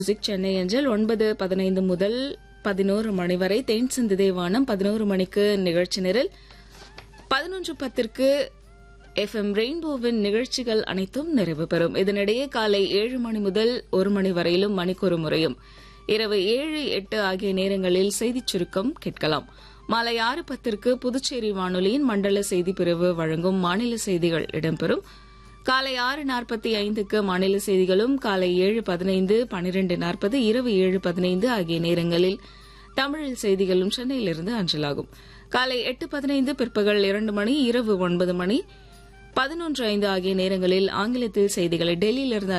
music Chennai அஞ்சல் ஒன்பது பதினைந்து முதல் பதினோரு மணி வரை தென் சிந்து தேவானம் பதினோரு மணிக்கு நிகழ்ச்சி நிரல் பதினொன்று பத்திற்கு எஃப்எம் ரெயின்போவின் நிகழ்ச்சிகள் அனைத்தும் நிறைவு பெறும் இதனிடையே காலை ஏழு மணி முதல் ஒரு மணி வரையிலும் மணிக்கொரு முறையும் இரவு ஏழு எட்டு ஆகிய நேரங்களில் செய்திச் சுருக்கம் கேட்கலாம் மாலை ஆறு பத்திற்கு புதுச்சேரி வானொலியின் மண்டல செய்தி பிரிவு வழங்கும் மாநில செய்திகள் இடம்பெறும் காலை ஆறு நாற்பத்தி ஐந்துக்கு மாநில செய்திகளும் காலை ஏழு பதினைந்து பனிரெண்டு நாற்பது இரவு ஏழு பதினைந்து ஆகிய நேரங்களில் தமிழில் செய்திகளும் சென்னையிலிருந்து அஞ்சலாகும் காலை எட்டு பதினைந்து பிற்பகல் இரண்டு மணி இரவு ஒன்பது மணி பதினொன்று ஐந்து ஆகிய நேரங்களில் ஆங்கிலத்தில் செய்திகளை டெல்லியிலிருந்து